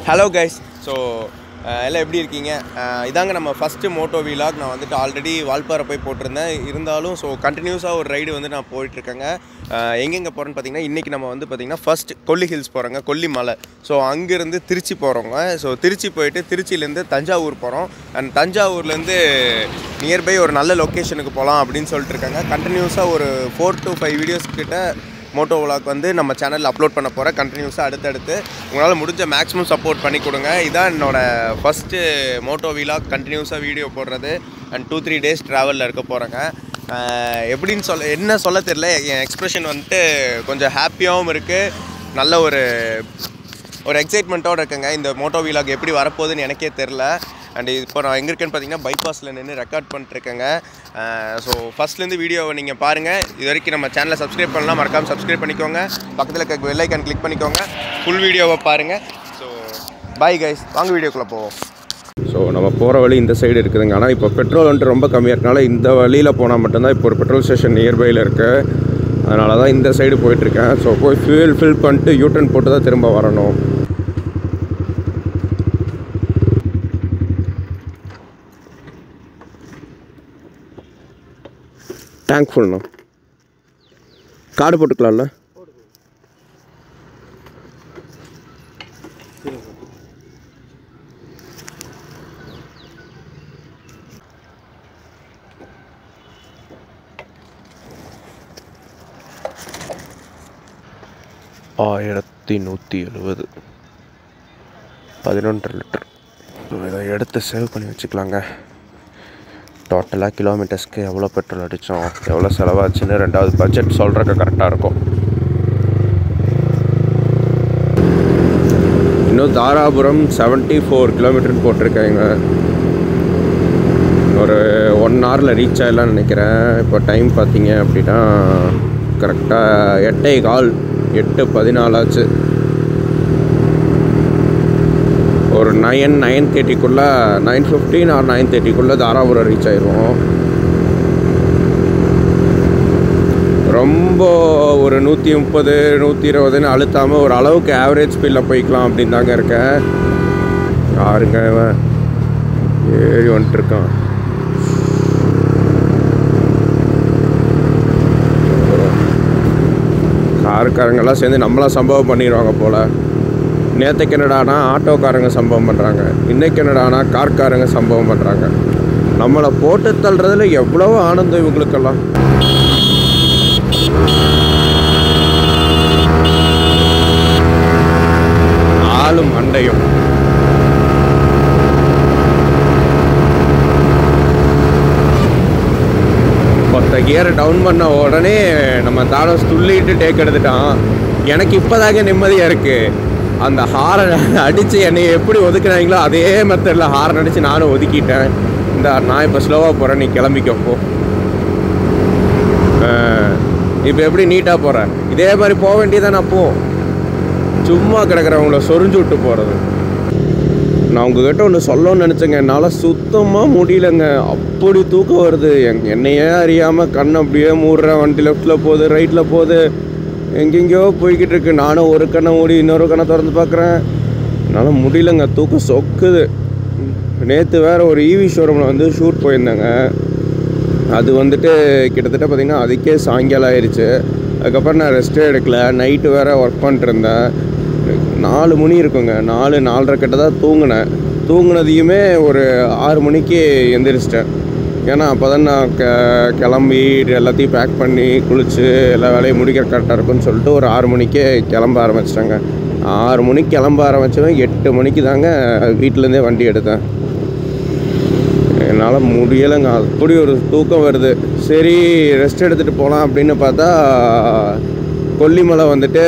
Hello guys so எல்லாம் எப்படி இருக்கீங்க அஹ், இதாங்க நம்ம ஃபஸ்ட்டு மோட்டோ வீலாக் நான் வந்துட்டு ஆல்ரெடி வால்பாறை போய் போட்டிருந்தேன் இருந்தாலும் ஸோ கண்டினியூஸாக ஒரு ரைடு வந்து நான் போயிட்டுருக்கேங்க எங்கெங்கே போகிறேன்னு பார்த்தீங்கன்னா இன்றைக்கி நம்ம வந்து பார்த்திங்கன்னா ஃபஸ்ட் கொல்லி ஹில்ஸ் போகிறோங்க கொல்லி மலை ஸோ அங்கேருந்து திருச்சி போகிறோங்க ஸோ திருச்சி போயிட்டு திருச்சியிலேருந்து தஞ்சாவூர் போகிறோம் அண்ட் தஞ்சாவூர்லேருந்து நியர்பை ஒரு நல்ல லொக்கேஷனுக்கு போகலாம் அப்படின்னு சொல்லிட்டு இருக்காங்க கண்டினியூஸாக ஒரு ஃபோர் டு ஃபைவ் வீடியோஸ் கிட்ட மோட்டோ விலாக் வந்து நம்ம சேனலில் அப்லோட் பண்ண போகிறேன் கண்டினியூஸாக அடுத்தடுத்து உங்களால் முடிஞ்ச மேக்ஸிமம் சப்போர்ட் பண்ணி கொடுங்க இதான் என்னோட ஃபஸ்ட்டு மோட்டோ விலாக் கண்டினியூஸாக வீடியோ போடுறது அண்ட் டூ த்ரீ டேஸ் ட்ராவலில் இருக்க போகிறேங்க எப்படின்னு சொல்ல என்ன சொல்ல தெரில என் எக்ஸ்ப்ரெஷன் வந்துட்டு கொஞ்சம் ஹாப்பியாகவும் இருக்குது நல்ல ஒரு ஒரு எக்ஸைட்மெண்ட்டோடு இருக்குங்க இந்த மோட்டோ வீலாக் எப்படி வரப்போகுதுன்னு எனக்கே தெரில அண்ட் இப்போ நான் எங்கே இருக்கேன்னு பார்த்தீங்கன்னா பைபாஸில் நின்று ரெக்கார்ட் பண்ணிட்டுருக்கேங்க ஸோ ஃபஸ்ட்லேருந்து வீடியோவை நீங்கள் பாருங்கள் இது வரைக்கும் நம்ம சேனலை சப்ஸ்கிரைப் பண்ணலாம் மறக்காமல் சப்ஸ்கிரைப் பண்ணிக்கோங்க பக்கத்தில் இருக்க பெல் ஐக்கான் கிளிக் பண்ணிக்கோங்க ஃபுல் வீடியோவை பாருங்கள் ஸோ பாய் கைஸ் வாங்க வீடியோக்குள்ளே போவோம் ஸோ நம்ம போகிற வழி இந்த சைடு இருக்குதுங்க ஆனால் இப்போ பெட்ரோல் வந்துட்டு ரொம்ப கம்மியாக இருக்கனால இந்த வழியில் போனால் மட்டும்தான் இப்போ ஒரு பெட்ரோல் ஸ்டேஷன் நியர்பையில் இருக்குது அதனால தான் இந்த சைடு போயிட்டுருக்கேன் ஸோ போய் ஃபியூல் ஃபில் பண்ணிட்டு யூட்டன் போட்டு தான் திரும்ப வரணும் டேங்க் ஃபுல்ண்ணா கார்டு போட்டுக்கலாம்ல ஆயிரத்தி நூற்றி எழுபது பதினொன்று லிட்டர் ஸோ இதை எடுத்து சேவ் பண்ணி வச்சுக்கலாங்க டோட்டலாக கிலோமீட்டர்ஸ்க்கு எவ்வளோ பெட்ரோல் அடித்தோம் எவ்வளோ செலவாச்சுன்னு ரெண்டாவது பட்ஜெட் சொல்கிறக்கு கரெக்டாக இருக்கும் இன்னும் தாராபுரம் செவன்ட்டி ஃபோர் கிலோமீட்டர் போட்டிருக்கேங்க ஒரு ஒன் ஹவரில் ரீச் ஆகலாம்னு நினைக்கிறேன் இப்போ டைம் பார்த்தீங்க அப்படின்னா கரெக்டாக எட்டே கால் எட்டு பதினாலாச்சு ஒரு நைன் நைன் தேர்ட்டிக்குள்ளே நைன் ஃபிஃப்டீன் ஆர் நைன் தேர்ட்டிக்குள்ளே தாராபுரம் ரீச் ஆயிடுவோம் ரொம்ப ஒரு நூற்றி முப்பது நூற்றி இருபதுன்னு அழுத்தாமல் ஒரு அளவுக்கு ஆவரேஜ் ஸ்பீடில் போய்க்கலாம் அப்படின்னு தாங்க இருக்கேன் யாருங்க இவன் ஏறி வந்துட்டுருக்கான் காருக்காரங்கெல்லாம் சேர்ந்து நம்மளாம் சம்பவம் பண்ணிடுவாங்க போல் நேற்றுக்கு என்னடானா ஆட்டோக்காரங்க சம்பவம் பண்ணுறாங்க இன்றைக்கு என்னடானா கார்காரங்க சம்பவம் பண்ணுறாங்க நம்மளை போட்டு தள்ளுறதுல எவ்வளோ ஆனந்தம் இவங்களுக்கெல்லாம் ஆளும் அண்டையும் மொத்த கியரை டவுன் பண்ண உடனே நம்ம தானஸ் துள்ளிட்டு டேக் எடுத்துட்டான் எனக்கு இப்போதாங்க நிம்மதியாக இருக்குது அந்த ஹாரன் அடித்து என்னை எப்படி ஒதுக்குனாங்களோ அதே மெத்தடில் ஹாரன் அடித்து நானும் ஒதுக்கிட்டேன் இந்த நான் இப்போ ஸ்லோவாக போகிறேன் நீ கிளம்பிக்கப்போ இப்போ எப்படி நீட்டாக போகிறேன் இதே மாதிரி போக வேண்டியதானே அப்போ சும்மா கிடக்கிறவங்கள சொரிஞ்சு விட்டு போகிறது நான் உங்ககிட்ட ஒன்று சொல்லணும்னு நினச்சேங்க என்னால் சுத்தமாக முடியலங்க அப்படி தூக்கம் வருது எங் என்னையே அறியாமல் கண் அப்படியே மூடுறேன் வண்டி லெஃப்ட்டில் போகுது ரைட்டில் போகுது எங்கெங்கேயோ போய்கிட்டு இருக்கு நானும் ஒரு கண்ணை மூடி இன்னொரு கண்ணை திறந்து பார்க்குறேன் என்னால் முடியலங்க தூக்கம் சொக்குது நேற்று வேறு ஒரு ஈவி ஷோரூமில் வந்து ஷூட் போயிருந்தேங்க அது வந்துட்டு கிட்டத்தட்ட பார்த்திங்கன்னா அதுக்கே சாயங்காலம் ஆயிடுச்சு அதுக்கப்புறம் நான் ரெஸ்ட்டே எடுக்கல நைட்டு வேறு ஒர்க் பண்ணிட்டுருந்தேன் நாலு மணி இருக்குங்க நாலு நாலரை கிட்ட தான் தூங்கினேன் தூங்குனதையுமே ஒரு ஆறு மணிக்கு எந்திரிச்சிட்டேன் ஏன்னா அப்போ தான் நான் க கிளம்பி எல்லாத்தையும் பேக் பண்ணி குளித்து எல்லா வேலையும் முடிக்கிற கரெக்டாக இருக்கும்னு சொல்லிட்டு ஒரு ஆறு மணிக்கே கிளம்ப ஆரம்பிச்சிட்டேங்க ஆறு மணிக்கு கிளம்ப ஆரம்பித்தவன் எட்டு மணிக்கு தாங்க வீட்டிலேருந்தே வண்டி எடுத்தேன் என்னால் முடியலைங்க அப்படி ஒரு தூக்கம் வருது சரி ரெஸ்ட் எடுத்துகிட்டு போகலாம் அப்படின்னு பார்த்தா கொல்லிமலை வந்துட்டு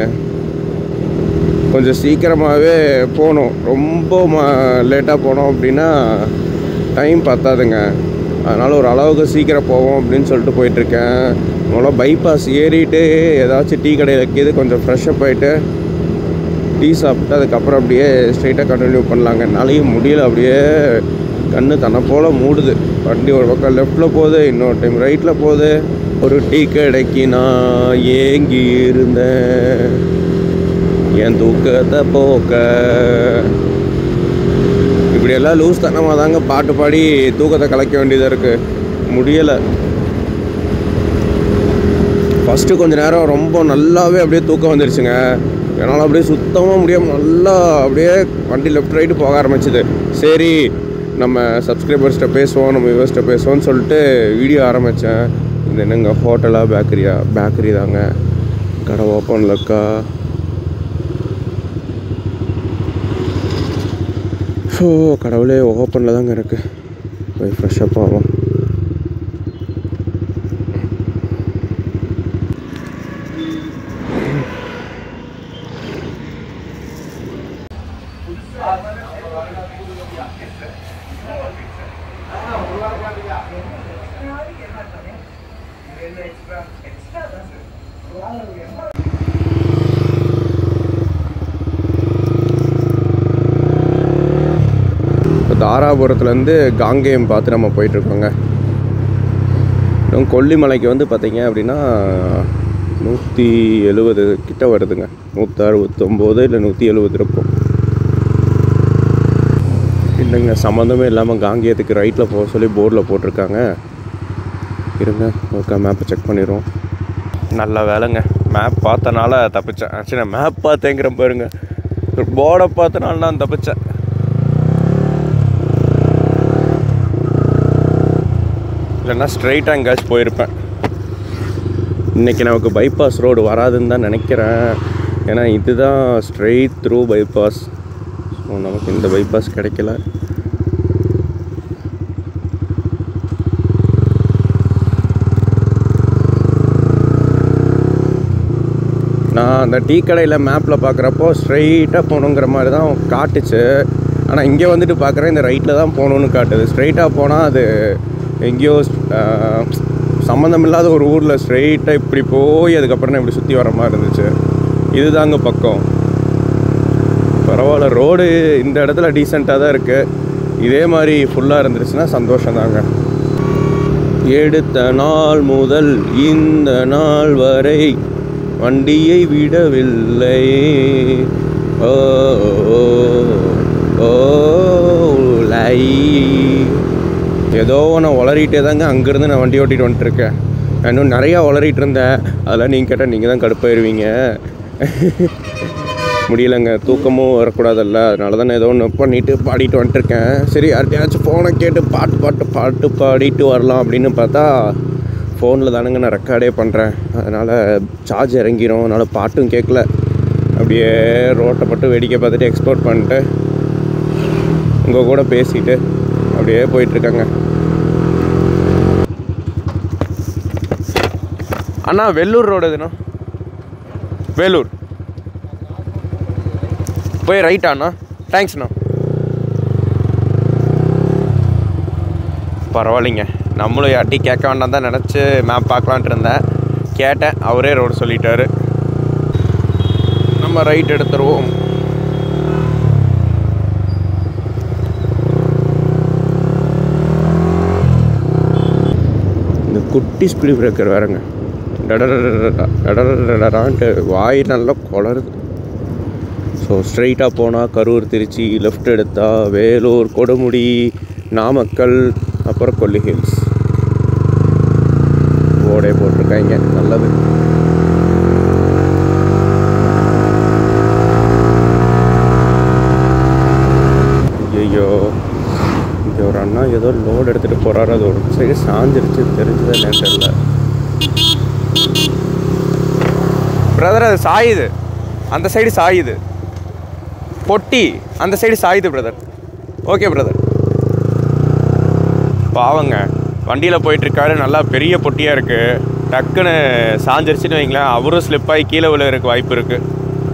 கொஞ்சம் சீக்கிரமாகவே போகணும் ரொம்ப ம லேட்டாக போனோம் அப்படின்னா டைம் பத்தாதுங்க அதனால் ஒரு அளவுக்கு சீக்கிரம் போவோம் அப்படின்னு சொல்லிட்டு போயிட்டுருக்கேன் முதல்ல பைபாஸ் ஏறிட்டு ஏதாச்சும் டீ கடையில் வைக்கிது கொஞ்சம் ஃப்ரெஷ்ஷப் ஆகிட்டு டீ சாப்பிட்டு அதுக்கப்புறம் அப்படியே ஸ்ட்ரைட்டாக கண்டினியூ பண்ணலாங்க என்னாலையும் முடியல அப்படியே கண்ணு தன்னை போல் மூடுது வண்டி ஒரு பக்கம் லெஃப்ட்டில் போகுது இன்னொரு டைம் ரைட்டில் போகுது ஒரு டீ கடைக்கு நான் ஏங்கி இருந்தேன் என் தூக்கத்தை போக்க இப்படியெல்லாம் லூஸ் தனமாக தாங்க பாட்டு பாடி தூக்கத்தை கலைக்க வேண்டியதாக இருக்குது முடியலை ஃபஸ்ட்டு கொஞ்ச நேரம் ரொம்ப நல்லாவே அப்படியே தூக்கம் வந்துருச்சுங்க என்னால் அப்படியே சுத்தமாக முடியாமல் நல்லா அப்படியே வண்டி லெஃப்ட் ரைட்டு போக ஆரம்பிச்சுது சரி நம்ம சப்ஸ்கிரைபர்ஸ்கிட்ட பேசுவோம் நம்ம வியூவர்ஸ்கிட்ட பேசுவோம்னு சொல்லிட்டு வீடியோ ஆரம்பித்தேன் இது என்னங்க ஹோட்டலா பேக்கரியா பேக்கரி தாங்க கடை ஓப்பனில் இருக்கா ஸோ கடவுளே ஓப்பனில் தாங்க இருக்குது போய் ஃப்ரெஷ்ஷப் ஆகும் இப்போ தாராபுரத்துலேருந்து காங்கேயம் பார்த்து நம்ம போயிட்டுருக்கோங்க இன்னும் கொல்லிமலைக்கு வந்து பார்த்தீங்க அப்படின்னா நூற்றி எழுபது கிட்ட வருதுங்க நூற்றி அறுபத்தொம்போது இல்லை நூற்றி எழுபது இருக்கும் இல்லைங்க சம்மந்தமே இல்லாமல் காங்கேயத்துக்கு ரைட்டில் போக சொல்லி போர்டில் போட்டிருக்காங்க இருங்க ஓகே மேப்பை செக் பண்ணிடுவோம் நல்ல வேலைங்க மேப் பார்த்தனால தப்பிச்சேன் ஆக்சுவலி நான் மேப் பார்த்தேங்கிற பாருங்க போர்டை பார்த்தனால நான் தப்பிச்சேன் இல்லைன்னா ஸ்ட்ரைட்டாக எங்கேயாச்சும் போயிருப்பேன் இன்றைக்கி நமக்கு பைபாஸ் ரோடு வராதுன்னு தான் நினைக்கிறேன் ஏன்னா இதுதான் ஸ்ட்ரெயிட் த்ரூ பைபாஸ் ஸோ நமக்கு இந்த பைபாஸ் கிடைக்கல நான் அந்த டீ கடையில் மேப்பில் பார்க்குறப்போ ஸ்ட்ரைட்டாக போகணுங்கிற மாதிரி தான் காட்டுச்சு ஆனால் இங்கே வந்துட்டு பார்க்குறேன் இந்த ரைட்டில் தான் போகணுன்னு காட்டுது ஸ்ட்ரைட்டாக போனால் அது எங்கேயோ சம்மந்தம் இல்லாத ஒரு ஊரில் ஸ்ட்ரைட்டாக இப்படி போய் அதுக்கப்புறம் தான் இப்படி சுற்றி வர மாதிரி இருந்துச்சு இதுதாங்க பக்கம் பரவாயில்ல ரோடு இந்த இடத்துல டீசெண்டாக தான் இருக்குது இதே மாதிரி ஃபுல்லாக இருந்துருச்சுன்னா சந்தோஷம் தாங்க எடுத்த நாள் முதல் இந்த நாள் வரை வண்டியை விடவில்லை ஓ ஓ, ஓ லை ஏதோ நான் உளறிட்டே தாங்க அங்கேருந்து நான் வண்டி ஓட்டிட்டு வந்துட்டுருக்கேன் நான் இன்னும் நிறையா உளறிட்டு இருந்தேன் அதெல்லாம் நீங்கள் கேட்டால் நீங்கள் தான் கடுப்பாயிருவீங்க முடியலைங்க தூக்கமும் வரக்கூடாதல்ல அதனால தான் நான் ஏதோ ஒன்று பண்ணிட்டு பாடிட்டு வந்துட்டுருக்கேன் சரி யார்கிட்டயாச்சும் ஃபோனை கேட்டு பாட்டு பாட்டு பாட்டு பாடிட்டு வரலாம் அப்படின்னு பார்த்தா ஃபோனில் தானுங்க நான் ரெக்கார்டே பண்ணுறேன் அதனால் சார்ஜ் இறங்கிரும் அதனால் பாட்டும் கேட்கல அப்படியே ரோட்டை மட்டும் வேடிக்கை பார்த்துட்டு எக்ஸ்போர்ட் பண்ணிட்டு உங்கள் கூட பேசிட்டு அப்படியே போயிட்டுருக்காங்க அண்ணா வெள்ளூர் ரோடு எதுனா வேலூர் போய் ரைட்டாண்ணா தேங்க்ஸ்ண்ணா பரவாயில்லைங்க நம்மளும் யார்ட்டையும் கேட்க வேண்டாம் தான் நினச்சி மேப் பார்க்கலான்ட்டு இருந்தேன் கேட்டேன் அவரே ரோடு சொல்லிட்டாரு நம்ம ரைட் எடுத்துருவோம் இந்த குட்டி ஸ்பீடு பிரேக்கர் வேறங்க டடரான்ட்டு வாய் நல்லா குளருது ஸோ ஸ்ட்ரைட்டாக போனால் கரூர் திருச்சி லெஃப்ட் எடுத்தால் வேலூர் கொடுமுடி நாமக்கல் அப்புறம் கொல்லி ஹில்ஸ் போர்டே போட்டிருக்காங்க நல்லது ஐயோ இங்கே ஒரு அண்ணா ஏதோ லோடு எடுத்துகிட்டு போகிறாரு அது ஒரு சைடு சாஞ்சிருச்சு தெரிஞ்சதே என்னன்னு தெரியல பிரதர் அது சாயுது அந்த சைடு சாயுது பொட்டி அந்த சைடு சாயுது பிரதர் ஓகே பிரதர் பாவங்க வண்டியில் போயிட்டுருக்காரு நல்லா பெரிய பொட்டியாக இருக்குது டக்குன்னு சாஞ்சிருச்சுன்னு வைங்களேன் அவரும் ஸ்லிப் ஆகி கீழே விழுகிறதுக்கு வாய்ப்பு இருக்குது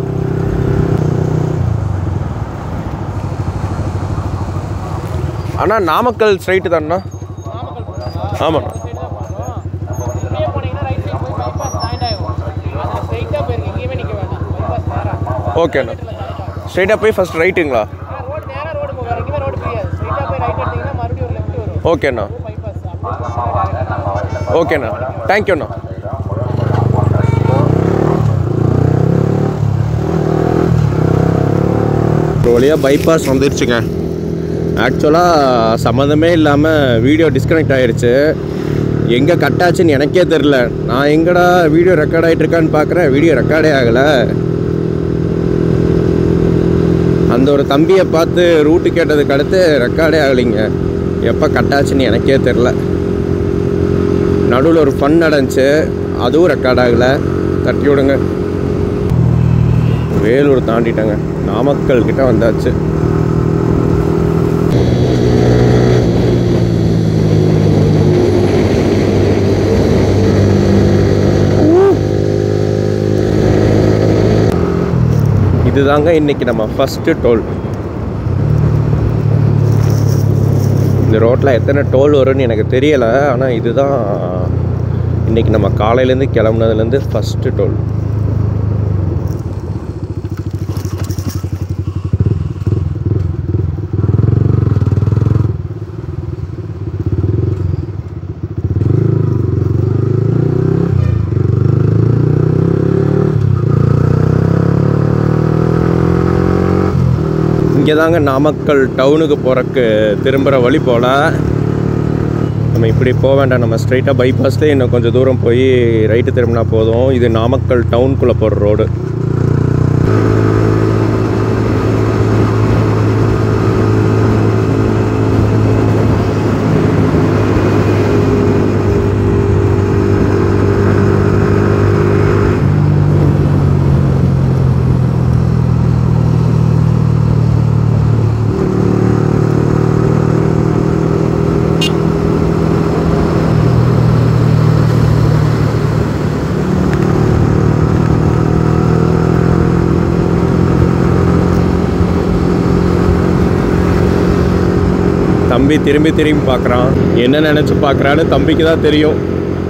அண்ணா நாமக்கல் ஸ்ட்ரைட்டு தானண்ணா ஆமாண்ணா இப்படியே போனீங்கன்னா ரைட் சைடு போய் பைபாஸ் ஜாயிண்ட் ஆகும் அதில் ஸ்ட்ரைட்டாக போயிருங்க எங்கேயுமே நிற்க வேண்டாம் பைபாஸ் நேராக ஓகேண்ணா ஸ்ட்ரைட்டாக போய் ஃபஸ்ட் ரைட்டுங்களா ரோடு நேராக ரோடு போகும் வேறு எங்கேயுமே ரோடு ஃப்ரீயாது ஸ்ட்ரைட்டாக போய் ரைட் எடுத்தீங்கன்னா மறுபடியும் ஒரு லெஃப்ட் வரும் ஓகேண்ணா பைபாஸ் அப்படியே ஓகேண்ணா தேங்க்யூண்ணா ஒரு வழியாக பைபாஸ் வந்துருச்சுங்க ஆக்சுவலாக சம்மந்தமே இல்லாமல் வீடியோ டிஸ்கனெக்ட் ஆயிடுச்சு எங்கே கட் ஆச்சுன்னு எனக்கே தெரில நான் எங்கடா வீடியோ ரெக்கார்ட் ஆகிட்டு இருக்கான்னு பார்க்குறேன் வீடியோ ரெக்கார்டே ஆகலை அந்த ஒரு தம்பியை பார்த்து ரூட்டு கேட்டதுக்கு அடுத்து ரெக்கார்டே ஆகலைங்க எப்போ கட் ஆச்சுன்னு எனக்கே தெரில நடுவில் ஒரு ஃபன் நடந்துச்சு அதுவும் ரெக்கார்ட் ஆகலை தட்டி விடுங்க வேலூர் தாண்டிட்டேங்க நாமக்கல் கிட்ட வந்தாச்சு இதுதாங்க இன்னைக்கு நம்ம ஃபஸ்ட்டு டோல் இந்த ரோட்டில் எத்தனை டோல் வரும்னு எனக்கு தெரியலை ஆனால் இதுதான் இன்னைக்கு நம்ம காலையிலேருந்து கிளம்புனதுலேருந்து ஃபஸ்ட்டு டோல் இங்கே தாங்க நாமக்கல் டவுனுக்கு போகிறக்கு திரும்புகிற வழி போல் நம்ம இப்படி போக வேண்டாம் நம்ம ஸ்ட்ரைட்டாக பைபாஸ்லேயே இன்னும் கொஞ்சம் தூரம் போய் ரைட்டு திரும்பினா போதும் இது நாமக்கல் டவுனுக்குள்ளே போகிற ரோடு தம்பி திரும்பி திரும்பி பார்க்குறான் என்ன நினச்சி பார்க்குறான்னு தம்பிக்கு தான் தெரியும்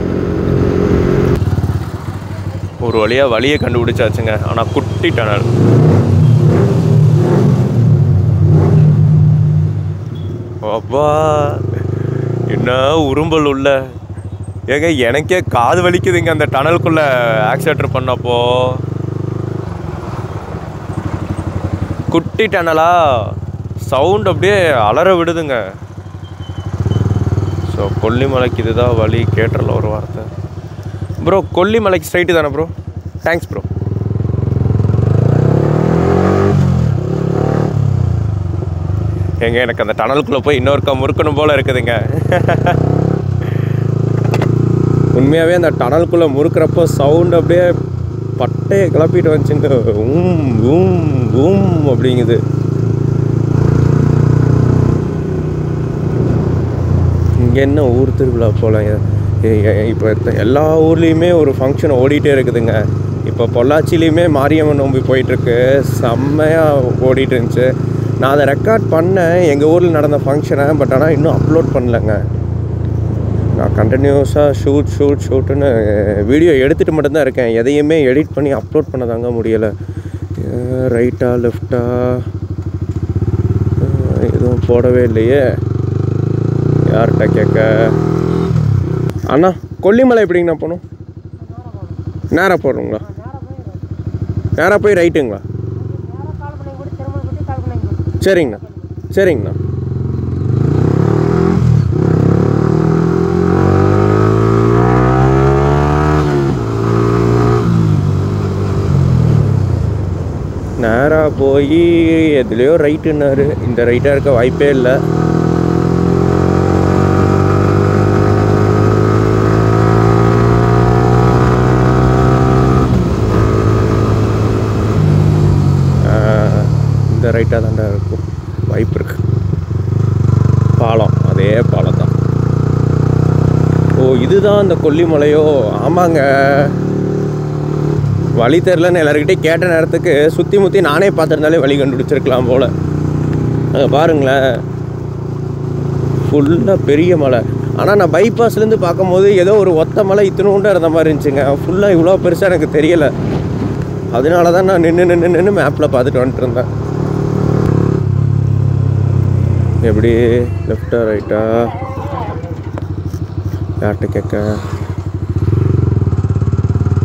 ஒரு வழியாக வழியை கண்டுபிடிச்சாச்சுங்க ஆனால் குட்டி டனல் அப்பா என்ன உரும்பல் உள்ள ஏங்க எனக்கே காது வலிக்குதுங்க அந்த டனலுக்குள்ள ஆக்சிலேட்டர் பண்ணப்போ குட்டி டனலா சவுண்ட் அப்படியே அலற விடுதுங்க ஸோ கொல்லிமலைக்கு இதுதான் வழி கேட்டுறல ஒரு வார்த்தை ப்ரோ கொல்லிமலைக்கு ஸ்ட்ரைட்டு தானே ப்ரோ தேங்க்ஸ் ப்ரோ ஏங்க எனக்கு அந்த டனலுக்குள்ளே போய் இன்னொருக்கா முறுக்கணும் போல் இருக்குதுங்க உண்மையாகவே அந்த டனலுக்குள்ளே முறுக்கிறப்போ சவுண்ட் அப்படியே பட்டையை கிளப்பிட்டு வந்துச்சுங்க ஊம் ஊம் ஊம் அப்படிங்குது இங்கே என்ன ஊர் திருவிழா போல இப்போ எல்லா ஊர்லேயுமே ஒரு ஃபங்க்ஷன் ஓடிட்டே இருக்குதுங்க இப்போ பொள்ளாச்சிலையுமே மாரியம்மன் நோம்பி போயிட்டுருக்கு செம்மையாக ஓடிட்டு இருந்துச்சு நான் அதை ரெக்கார்ட் பண்ணேன் எங்கள் ஊரில் நடந்த ஃபங்க்ஷனை பட் ஆனால் இன்னும் அப்லோட் பண்ணலங்க நான் கண்டினியூஸாக ஷூட் ஷூட் ஷூட்டுன்னு வீடியோ எடுத்துகிட்டு மட்டும்தான் இருக்கேன் எதையுமே எடிட் பண்ணி அப்லோட் பண்ண தாங்க முடியலை ரைட்டா லெஃப்டா எதுவும் போடவே இல்லையே யார்கிட்ட கேட்க அண்ணா கொல்லிமலை எப்படிங்கண்ணா போகணும் நேராக போடுறோங்களா நேராக போய் ரைட்டுங்களா சரிங்கண்ணா சரிங்கண்ணா நேராக போய் எதுலேயோ ரைட்டுன்னாரு இந்த ரைட்டாக இருக்க வாய்ப்பே இல்லை ஆஹ், இந்த ரைட்டாக தாண்டா இருக்கும் வாய்ப்பு இருக்கு பாலம் அதே பாலம் தான் ஓ இதுதான் அந்த கொல்லிமலையோ ஆமாங்க வழி தெரிலன்னு எல்லாருக்கிட்டே கேட்ட நேரத்துக்கு சுற்றி முற்றி நானே பார்த்துருந்தாலே வழி கண்டுபிடிச்சிருக்கலாம் போல் அங்கே பாருங்களேன் ஃபுல்லாக பெரிய மலை ஆனால் நான் பைபாஸ்லேருந்து பார்க்கும்போது ஏதோ ஒரு ஒத்த மலை இத்தினோண்டு இருந்த மாதிரி இருந்துச்சுங்க ஃபுல்லாக இவ்வளோ பெருசாக எனக்கு தெரியலை அதனால தான் நான் நின்று நின்று நின்று மேப்பில் பார்த்துட்டு வந்துட்டு இருந்தேன் எப்படி லெஃப்டா ரைட்டா யார்கிட்ட கேட்க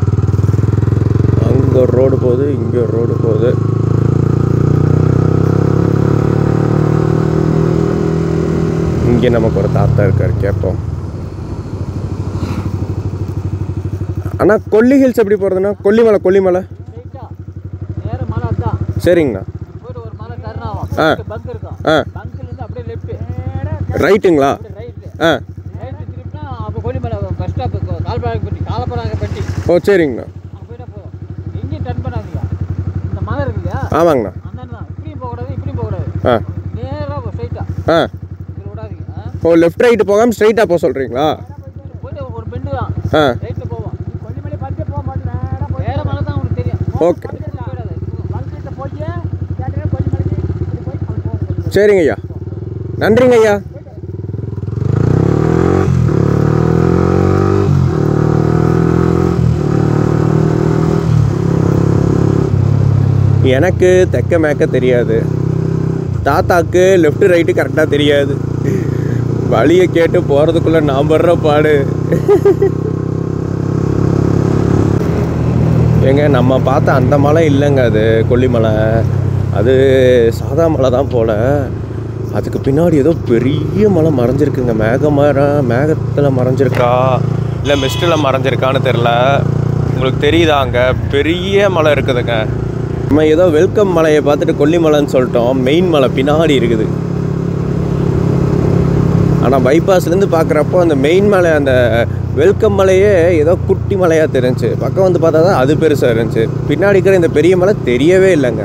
அங்கே ஒரு ரோடு போகுது இங்கே ஒரு ரோடு போகுது இங்கே நமக்கு ஒரு தாத்தா இருக்கார் கேட்போம் அண்ணா கொல்லி ஹில்ஸ் எப்படி போகிறதுண்ணா கொல்லிமலை கொல்லிமலை ஸ்ட்ரைட்டா நேர மலை அதான் சரிங்கண்ணா போயிட்டு ஒரு மலை தருணாவும் ஆ. பங்க் இருக்கும் ஆ பங்க்ல இருந்து அப்படியே லெஃப்ட் ரைட்டுங்களா அப்படியே ரைட்ல ஆ ரைட் திருப்பினா அப்போ கொல்லிமலை பஸ் ஸ்டாப் கால்பராகப்பட்டி காலப்பராகப்பட்டி ஓ சரிங்கண்ணா அங்கே போயிட்டா போதும் எங்கேயும் டர்ன் பண்ணாதீங்க இந்த மலை இருக்கு இல்லையா ஆமாங்கண்ணா அந்த தான் இப்படியும் போகக்கூடாது இப்படியும் போகக்கூடாது ஆ நேராக ஸ்ட்ரைட்டா ஆ இதில் விடாதீங்க ஆ? ஓ லெஃப்ட் ரைட்டு போகாமல் ஸ்ட்ரைட்டாக போக சொல்கிறீங்களா போயிட்டு ஒரு பெண்டு தான் ஆ ரைட்டில் போவோம் கொல்லிமலை பார்த்து போக மாட்டேன் வேற மலை தான் உங்களுக்கு தெரியும் ஓகே பங்கத்தில் போய் கேட்டே கொல்லிமலைக்கு இப்படி போய் அது போகும் சரிங்க ஐயா நன்றிங்க ஐயா எனக்கு தெக்க மேக்க தெரியாது தாத்தாக்கு லெஃப்ட் ரைட்டு கரெக்டாக தெரியாது வழியை கேட்டு போகிறதுக்குள்ளே நான் படுற பாடு ஏங்க நம்ம பார்த்த அந்த மலை இல்லைங்க அது கொல்லிமலை அது சாதா மலை தான் போல அதுக்கு பின்னாடி ஏதோ பெரிய மலை மறைஞ்சிருக்குங்க மேக மரம் மேகத்தில் மறைஞ்சிருக்கா இல்லை மிஸ்டில் மறைஞ்சிருக்கான்னு தெரில உங்களுக்கு தெரியுதா அங்கே பெரிய மலை இருக்குதுங்க நம்ம ஏதோ வெல்கம் மலையை பார்த்துட்டு கொல்லிமலைன்னு சொல்லிட்டோம் மெயின் மலை பின்னாடி இருக்குது ஆனால் பைபாஸ்லேருந்து பார்க்குறப்போ அந்த மெயின் மலை அந்த வெல்கம் மலையே ஏதோ குட்டி மலையாக தெரிஞ்சுச்சு பக்கம் வந்து பார்த்தா தான் அது பெருசாக இருந்துச்சு பின்னாடி இருக்கிற இந்த பெரிய மலை தெரியவே இல்லைங்க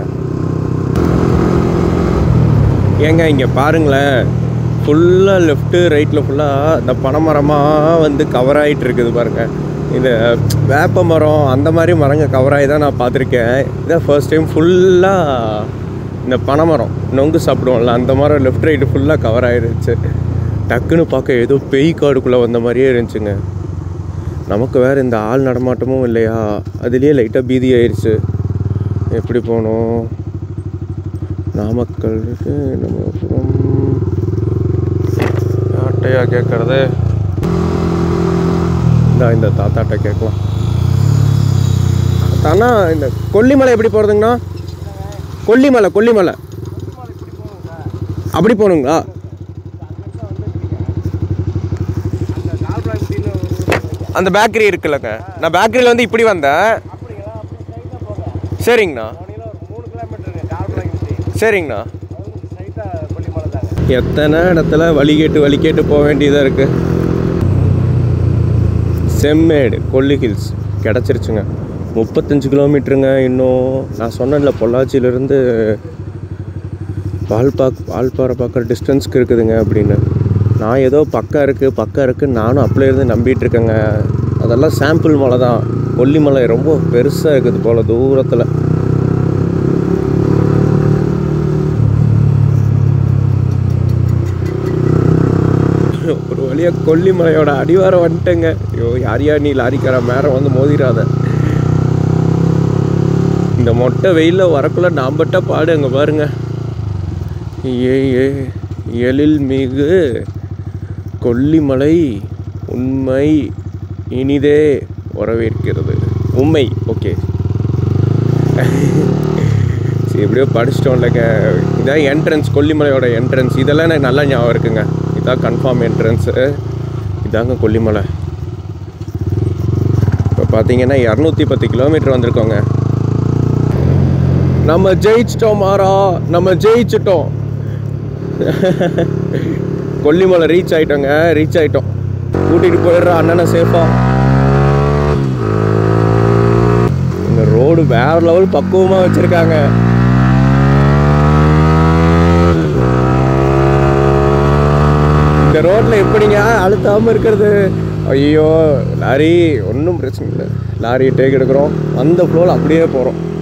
ஏங்க இங்கே பாருங்களேன் ஃபுல்லாக லெஃப்ட்டு ரைட்டில் ஃபுல்லாக இந்த பனைமரமாக வந்து கவர் ஆகிட்டு இருக்குது பாருங்க இந்த வேப்ப மரம் அந்த மாதிரி மரங்க கவர் ஆகி தான் நான் பார்த்துருக்கேன் இதான் ஃபர்ஸ்ட் டைம் ஃபுல்லாக இந்த பனைமரம் நொங்கு சாப்பிடுவோம்ல அந்த மரம் லெஃப்ட் ரைட்டு ஃபுல்லாக கவர் ஆகிருந்துச்சு டக்குன்னு பார்க்க ஏதோ பேய் காடுக்குள்ளே வந்த மாதிரியே இருந்துச்சுங்க நமக்கு வேறு இந்த ஆள் நடமாட்டமும் இல்லையா அதுலேயே லைட்டாக பீதி ஆயிடுச்சு எப்படி போகணும் நாமக்கலுக்கு நம்ம அப்புறம் யார்கிட்டயா கேட்குறது இந்த இந்த தாத்தாட்ட கேட்கலாம் தானா இந்த கொல்லிமலை எப்படி போகிறதுங்கண்ணா கொல்லிமலை கொல்லிமலை அப்படி போகணுங்களா அந்த பேக்கரி இருக்குல்லங்க நான் பேக்கரியில் வந்து இப்படி வந்தேன் சரிங்கண்ணா சரிங்கண்ணா எத்தனை இடத்துல வழி கேட்டு வழி கேட்டு போக வேண்டியதாக இருக்குது செம்மேடு கொல்லி ஹில்ஸ் கிடச்சிருச்சுங்க முப்பத்தஞ்சு கிலோமீட்டருங்க இன்னும் நான் சொன்னேன்ல பொள்ளாச்சியிலேருந்து வால்பாக் வால்பாறை பார்க்குற டிஸ்டன்ஸ்க்கு இருக்குதுங்க அப்படின்னு நான் ஏதோ பக்கம் இருக்குது பக்கம் இருக்குது நானும் அப்படியே இருந்து நம்பிட்டு இருக்கேங்க அதெல்லாம் சாம்பிள் மலை தான் கொல்லிமலை ரொம்ப பெருசாக இருக்குது போல் தூரத்தில் ஒரு வழியாக கொல்லிமலையோட அடிவாரம் வந்துட்டேங்க ஐயோ யார் யார் நீ லாரிக்கார மேரம் வந்து மோதிராத இந்த மொட்டை வெயிலில் வரக்குள்ள நான் பட்ட பாடு அங்கே பாருங்க ஏ ஏ எழில் மிகு கொல்லிமலை உண்மை இனிதே வரவேற்கிறது உண்மை ஓகே சரி எப்படியோ படிச்சிட்டோம்லங்க இதான் என்ட்ரன்ஸ் கொல்லிமலையோட என்ட்ரன்ஸ் இதெல்லாம் எனக்கு நல்லா ஞாபகம் இருக்குங்க இதான் கன்ஃபார்ம் என்ட்ரன்ஸு இதாங்க கொல்லிமலை இப்போ பார்த்தீங்கன்னா இரநூத்தி பத்து கிலோமீட்டர் வந்திருக்கோங்க நம்ம ஜெயிச்சிட்டோம் மாறா நம்ம ஜெயிச்சிட்டோம் கொல்லிமலை ரீச் ஆயிட்டோங்க ரீச் ஆயிட்டோம் கூட்டிகிட்டு போயிடுற அண்ணனை சேஃபாக இந்த ரோடு வேற லெவல் பக்குவமாக வச்சுருக்காங்க இந்த ரோட்டில் எப்படிங்க அழுத்தாமல் இருக்கிறது ஐயோ லாரி ஒன்றும் பிரச்சனை இல்லை லாரி டேக் எடுக்கிறோம் அந்த ஃப்ளோவில் அப்படியே போகிறோம்